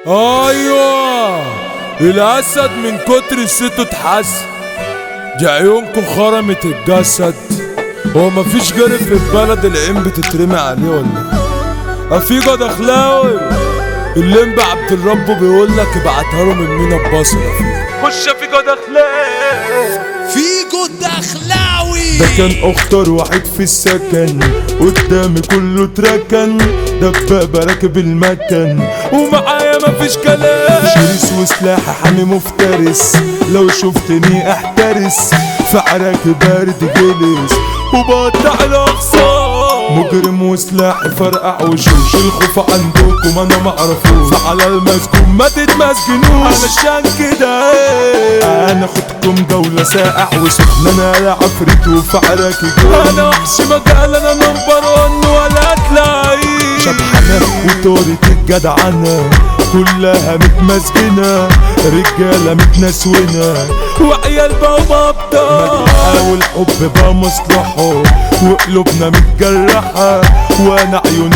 ايوه الاسد من كتر صيته اتحسن دي عيونكم خرمت الجسد هو مفيش جري في البلد العين بتترمي عليه ولا ايه افيجا دخلاوي الليمب عبد الرب بيقول لك ابعتها له من مينا ببصل خش افيجا دخلاوي فيجو الدخلاوي ده كان اخطر واحد في السكن قدامي كله اتركن دبابة راكب المكن ومعايا مفيش كلام شرس وسلاح حامي مفترس لو شفتني احترس في عراك بارد جلس وبقطع الاقصى مجرم وسلاح فرقع وشوش الخوف عندكم انا معرفوش فعلى المسجون ما تتمسجنوش علشان كده ايه انا خدكم جولة ساقع وسخن انا يا عفريت وفعلك جول انا وحش مجال انا نمبر ون ولا تلاقي شبحنا وطورة الجدعنة كلها متمسجنة رجالة متنسونة وعيال بقوا بابطة حاول حب بقى مصلحه وقلوبنا متجرحة وانا عيوني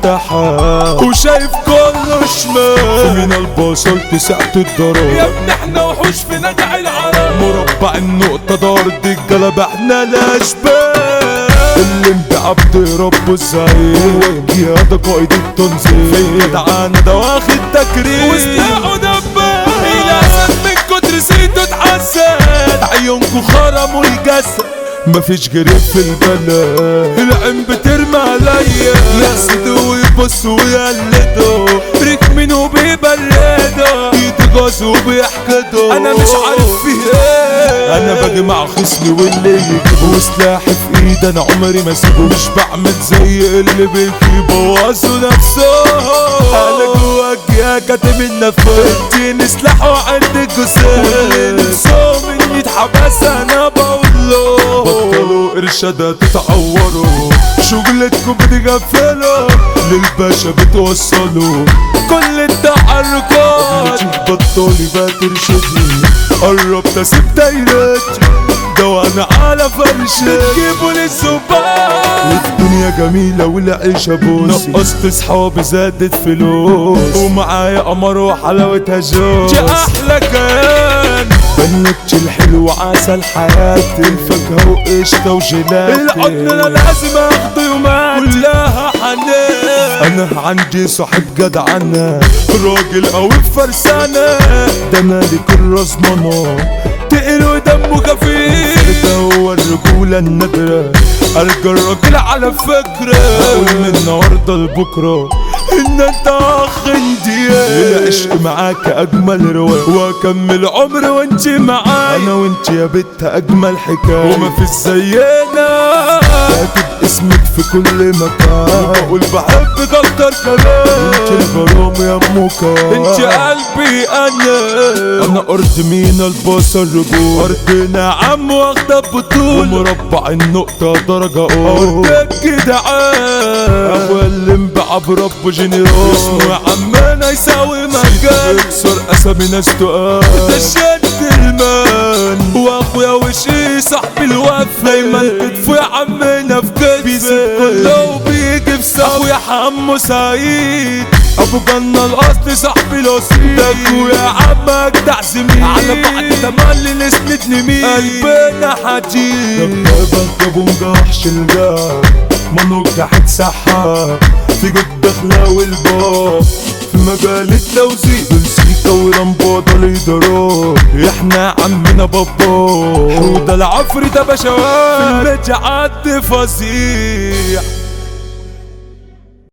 مفتحة وشايف كله شمال من البصل تسعة الضرب يا ابني احنا وحوش في نجع العرب مربع النقطة دار دي الجلب احنا الاشبال اللي بعبد ربه الزعيم والقيادة قائد التنظيم في جدعانة ده واخد تكريم وسلاحه دباب الاسد من كتر سيده اتحسن عيونكو خرموا الجسد مفيش جريب في البلد العين بترمى عليا يحسدوا ويبصوا ويقلدوا ركمين وبيبردوا يتغاظوا وبيحقدوا انا مش عارف فيه ايه انا باجي مع خصمي واللي يجيبه وسلاحي في ايدي انا عمري ما اسيبه مش بعمل زي اللي بيبوظوا نفسهم انا جواك يا كاتب النفس اديني سلاح وعندك جسد واللي نفسهم اني اتحبس انا بقول له بطلوا ارشادات تتعوروا شغلتكم بتغفلوا للباشا بتوصلوا كل التحركات بطلي بقى ترشدني قربت اسيب دايرتي ده وانا على فرشي بتجيبوا للزبال الدنيا جميلة والعيشة بوسي نقصت صحابي زادت فلوس ومعايا قمر وحلاوتها جوز دي احلى كيان بنكتش الحلو عسل حياتي الفاكهة وقشطة وجيلاتي العضن انا لازم اخده يوماتي كلها حنان انا عندي صاحب جدعنة راجل قوي بفرسانة ده انا ليك الرزمنة تقل ودمه خفيف ده هو الرجولة النادرة ألقى الراجل على فكرة أقول من النهاردة لبكرة إن أنت أخ اندية العشق معاك أجمل رواية وأكمل عمري وأنت معايا أنا وأنت يا بت أجمل حكاية وما في زينا كاتب اسمك في كل مكان بقول بحبك أكتر كمان أنت الغرام يا موكا أنت قلبي أنا أنا أرض مين البصر رجول أرضنا عم واخدة بطول ومربع النقطة درجة أول أرضك جدعان أخويا اللي مبقى برب جنرال اسمه يا عمنا يساوي مجال يكسر أسامي ناس تقال ده شد المان واخويا وشي صاحبي الوفا دايما كتفه يا عمنا في كتفي بيسيب كله وبيجي في سوا اخويا حمو سعيد ابو جنة الاصل صاحبي الاصيل ده اخويا عم اجدع زميل على بعد تملي نسندني مين قلبنا حديد دبابك ابو مجحش الجاه منو تحت سحاب في جد دخله والباب في مجال التوزيع بالسيكا ورمبوطة الإدارات احنا عمنا بابا حوده العفري ده بشوات في المجاعات فظيع